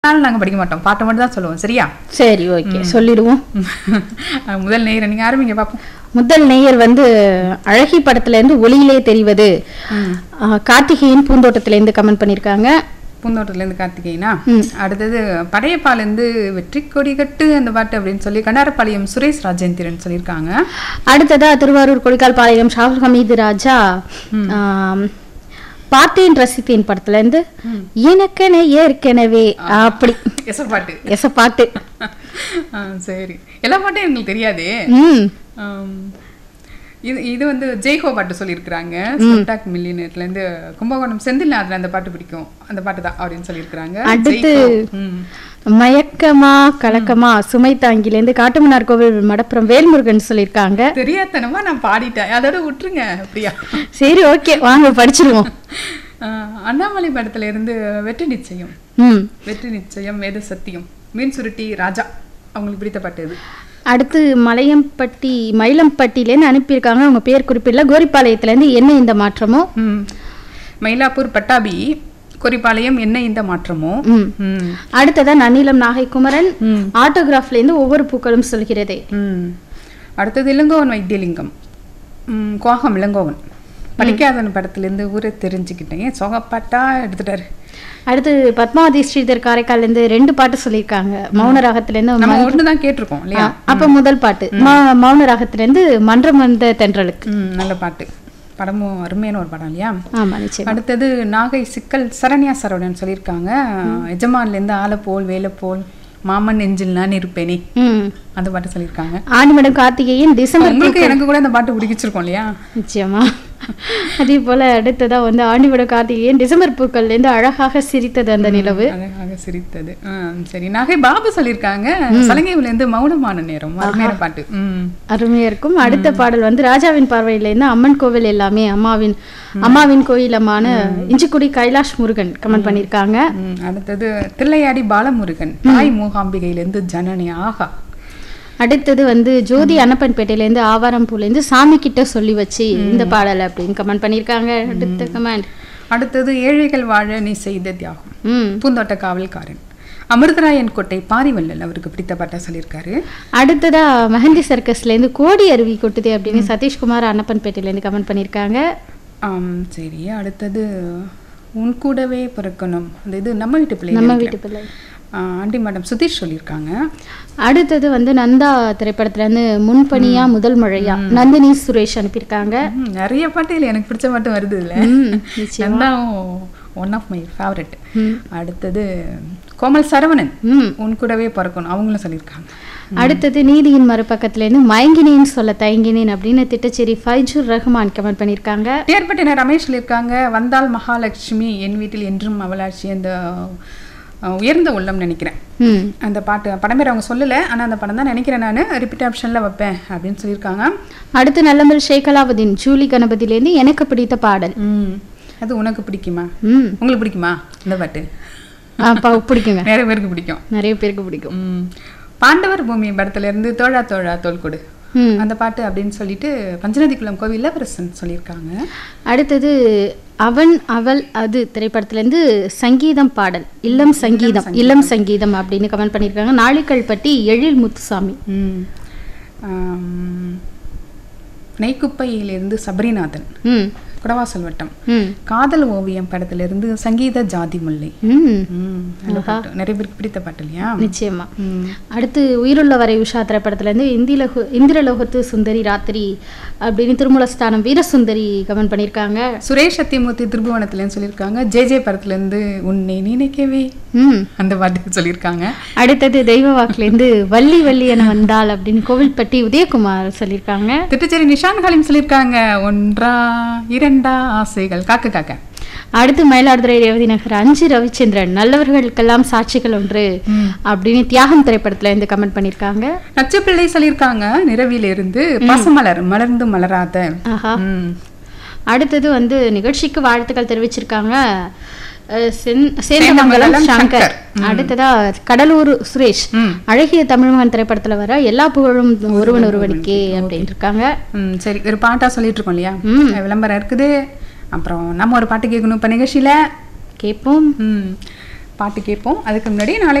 நாள் நாங்க படிக்க மாட்டோம் பாட்டை மட்டும் தான் சொல்லுவோம் சரியா சரி ஓகே சொல்லிடுவோம் முதல் நேர நீங்க ஆரம்பிங்க பாப்போம் முதல் நேயர் வந்து அழகி படத்துல இருந்து ஒளியிலே தெரிவது ஆ, கார்த்திகேயன் பூந்தோட்டத்துல இருந்து கமெண்ட் பண்ணிருக்காங்க பூந்தோட்டத்துல இருந்து கார்த்திகேயனா அடுத்தது படையப்பால இருந்து வெற்றி கொடி கட்டு அந்த பாட்டு அப்படின்னு சொல்லி கண்டாரப்பாளையம் சுரேஷ் ராஜேந்திரன் சொல்லியிருக்காங்க அடுத்ததா திருவாரூர் கொடிக்கால் பாளையம் ஷாகுல் ஹமீது ராஜா ஆம், பார்த்தேன் ரசித்தேன் படத்துல இருந்து எனக்கென ஏற்கனவே அப்படி எச பாட்டு எச பாட்டு ஆ, சரி எல்லா பாட்டும் எங்களுக்கு தெரியாதே ம் ஆம், இது இது வந்து ஜெய்ஹோ பாட்டு சொல்லியிருக்கிறாங்க ஸ்பெக்டாக் மில்லியனர்ல இருந்து கும்பகோணம் செந்தில் அதுல அந்த பாட்டு பிடிக்கும் அந்த பாட்டு தான் அப்படின்னு சொல்லியிருக்கிறாங்க அடுத்து ஜெய்ஹோ. ம். மயக்கமா கலக்கமா சுமை தாங்கிலேருந்து காட்டுமன்னார் கோவில் மடப்புறம் வேல்முருகன் சொல்லியிருக்காங்க தெரியாதனமா நான் பாடிட்டேன் அதோட விட்டுருங்க அப்படியா சரி ஓகே வாங்க படிச்சிருவோம் ஆ, அண்ணாமலை படத்துல இருந்து வெற்றி நிச்சயம் ம் வெற்றி நிச்சயம் வேத சத்தியம் மீன் சுருட்டி ராஜா அவங்களுக்கு பிடித்த பாட்டு இது அடுத்து மலையம்பட்டி மயிலம்பட்டியிலேருந்து அனுப்பியிருக்காங்க அவங்க பேர் குறிப்பிடல கோரிப்பாளையத்துலேருந்து என்ன இந்த மாற்றமோ ம். மயிலாப்பூர் பட்டாபி கொரிப்பாளையம் என்ன இந்த மாற்றமோ ம் ம். அடுத்ததா நன்னிலம் நாகை குமரன் ஆட்டோகிராஃப்லேருந்து ஒவ்வொரு பூக்களும் சொல்கிறதே ம். அடுத்தது இளங்கோவன் வைத்தியலிங்கம் ம், குவாகம் இளங்கோவன் படிக்காதவன் படத்துலேருந்து ஊரை தெரிஞ்சுக்கிட்டேன் சோகப்பாட்டா எடுத்துட்டாரு அடுத்து பத்மாவதி ஸ்ரீதர் காரைக்கால்லேருந்து ரெண்டு பாட்டு சொல்லியிருக்காங்க மௌன ராகத்துலேருந்து நம்ம ஒன்று தான் கேட்டிருக்கோம் இல்லையா அப்ப முதல் பாட்டு ம- மௌன ராகத்திலேருந்து மன்றம் வந்த தென்றலுக்கு ம், நல்ல பாட்டு படமும் அருமையான ஒரு படம் இல்லையா ஆமா நிச்சயம் அடுத்தது நாகை சிக்கல் சரண்யா சரவணன் சொல்லியிருக்காங்க எஜமான்லேருந்து ஆளை போல் வேலை போல் மாமன் நெஞ்சில் நான் இருப்பேனே ம் அந்த பாட்டு சொல்லியிருக்காங்க ஆணிமடம் கார்த்திகேயன் டிசம்பர் உங்களுக்கு எனக்கு கூட அந்த பாட்டு பிடிச்சிருக்கோம் இல்லையா நிச்சயமா அதே போல அடுத்ததா வந்து ஆண்டிவிட கார்த்திகேயன் டிசம்பர் பூக்கள்ல இருந்து அழகாக சிரித்தது அந்த நிலவு அழகாக சிரித்தது ஆ, சரி நாகை பாபு சொல்லியிருக்காங்க சலங்கைவுல இருந்து மௌனமான நேரம் அருமையான பாட்டு ம் அருமையா இருக்கும் அடுத்த பாடல் வந்து ராஜாவின் பார்வையில இருந்து அம்மன் கோவில் எல்லாமே அம்மாவின் அம்மாவின் கோயிலமான இஞ்சிக்குடி கைலாஷ் முருகன் கமெண்ட் பண்ணியிருக்காங்க ம், அடுத்தது தில்லையாடி பாலமுருகன் தாய் மூகாம்பிகையிலேருந்து ஜனனி ஆகா அடுத்தது வந்து ஜோதி அன்னப்பன்பேட்டையில இருந்து ஆவாரம்பூல இருந்து சாமி கிட்ட சொல்லி வச்சு இந்த பாடல் அப்படின்னு கமெண்ட் பண்ணியிருக்காங்க அடுத்த கமெண்ட் அடுத்தது ஏழைகள் வாழ நீ செய்த தியாகம் ம் பூந்தோட்ட காவல்காரன் அமிர்தராயன் கோட்டை பாரிவள்ளல் அவருக்கு பிடித்த பாட்டா சொல்லியிருக்காரு அடுத்ததா மெஹந்தி சர்க்கஸ்ல இருந்து கோடி அருவி கொட்டுதே அப்படின்னு சதீஷ்குமார் அன்னப்பன்பேட்டையில இருந்து கமெண்ட் பண்ணியிருக்காங்க ஆம், சரி அடுத்தது உன் கூடவே பிறக்கணும் அந்த இது நம்ம வீட்டு பிள்ளை நம்ம நினைக்கிறேன். வீட்டு பிள்ளை ஆ, ஆண்டி மேடம் சுதீஷ் சொல்லியிருக்காங்க அடுத்தது வந்து நந்தா திரைப்படத்துல இருந்து முன்பணியா முதல் மழையா நந்தினி சுரேஷ் அனுப்பியிருக்காங்க ம், நிறைய பாட்டு இல்லை எனக்கு பிடிச்ச பாட்டு வருது இல்லை ம், நிச்சயம். ஒன் ஆஃப் மை ஃபேவரட் அடுத்தது கோமல் சரவணன் ம் உன் கூடவே பிறக்கணும் அவங்களும் சொல்லியிருக்காங்க அடுத்தது நீதியின் மறுபக்கத்துல இருந்து மயங்கினேன் சொல்ல தயங்கினேன் அப்படின்னு திட்டச்சேரி ஃபைஜூர் ரஹ்மான் கமெண்ட் பண்ணியிருக்காங்க டிஆர்பட்டின ரமேஷ் சொல்லியிருக்காங்க வந்தால் மகாலட்சுமி என் வீட்டில் என்றும் அவளாட்சி அந்த அஹ், உயர்ந்த உள்ளம் நினைக்கிறேன் ம் அந்த பாட்டு படம் பேர் அவங்க சொல்லலை ஆனால் அந்த படம் தான் நினைக்கிறேன் நான் ரிப்பீட் ஆப்ஷனில் வைப்பேன் அப்படின்னு சொல்லியிருக்காங்க அடுத்து நல்லமல் ஷேக் அலாவுதீன் ஜூலி கணபதியிலேருந்து எனக்கு பிடித்த பாடல் ம் அது உனக்கு பிடிக்குமா ம் உங்களுக்கு பிடிக்குமா இந்த பாட்டு அப்பா பிடிக்குங்க நிறைய பேருக்கு பிடிக்கும் நிறைய பேருக்கு பிடிக்கும் ம். பாண்டவர் பூமி படத்துல இருந்து தோழா தோழா தோல் கொடு ம் அந்த பாட்டு அப்படின்னு சொல்லிட்டு பஞ்சநதிக்குளம் கோவில் இளவரசன் சொல்லியிருக்காங்க அடுத்தது அவன் அவள் அது திரைப்படத்திலேருந்து சங்கீதம் பாடல் இல்லம் சங்கீதம் இல்லம் சங்கீதம் அப்படின்னு கமெண்ட் பண்ணியிருக்காங்க நாளிக்கல் பட்டி எழில் முத்துசாமி ம். ஆம். நெய்க்குப்பையிலிருந்து சபரிநாதன் ம் குடவாசல் வட்டம் ம் காதல் ஓவியம் படத்திலிருந்து சங்கீத ஜாதி முல்லை ம் ம், நல்ல பாட்டு. நிறைய பேருக்கு பிடித்த பாட்டு இல்லையா நிச்சயமா ம். அடுத்து உயிருள்ள வரை உஷா திரைப்படத்திலேருந்து இந்திலகு இந்திரலோகத்து சுந்தரி ராத்திரி அப்படின்னு திருமூலஸ்தானம் வீரசுந்தரி கமெண்ட் பண்ணியிருக்காங்க சுரேஷ் சத்தியமூர்த்தி திருபுவனத்துலன்னு சொல்லியிருக்காங்க ஜே ஜே படத்துலேருந்து உன்னை நினைக்கவே ம் அந்த பாட்டுக்கு சொல்லியிருக்காங்க அடுத்தது தெய்வ வாக்குலேருந்து வள்ளி வள்ளி என வந்தாள் அப்படின்னு கோவில்பட்டி உதயகுமார் சொல்லியிருக்காங்க திட்டச்சேரி நிஷான் ஹாலிம் சொல்லியிருக்காங்க ஒன்றா இரண்டா ஆசைகள் காக்க காக்க அடுத்து மயிலாடுதுறை ரேவதி நகர் அஞ்சு ரவிச்சந்திரன் நல்லவர்களுக்கெல்லாம் சாட்சிகள் ஒன்று அப்படின்னு தியாகம் திரைப்படத்துல இருந்து கமெண்ட் பண்ணியிருக்காங்க நச்சுப்பிள்ளை சொல்லியிருக்காங்க நிறவிலிருந்து பசுமலர் மலர்ந்து மலராத ஆஹா ம். அடுத்தது வந்து நிகழ்ச்சிக்கு வாழ்த்துக்கள் தெரிவிச்சிருக்காங்க அஹ் சென்- சேந்தமங்கலம் சேந்தமங்கலம் சங்கர் சங்கர். அடுத்ததா கடலூர் சுரேஷ் ம். அழகிய தமிழ்மகன் திரைப்படத்துல வர எல்லா புகழும் ஒருவன் ஒருவனுக்கே அப்படின்னு இருக்காங்க ம், சரி ஒரு பாட்டா சொல்லிட்டு இருக்கோம் இல்லையா ம். விளம்பரம் இருக்குது அப்புறம் நம்ம ஒரு பாட்டு கேட்கணும் இப்போ நிகழ்ச்சியில கேட்போம் ம் பாட்டு கேட்போம் அதுக்கு முன்னாடி நாளை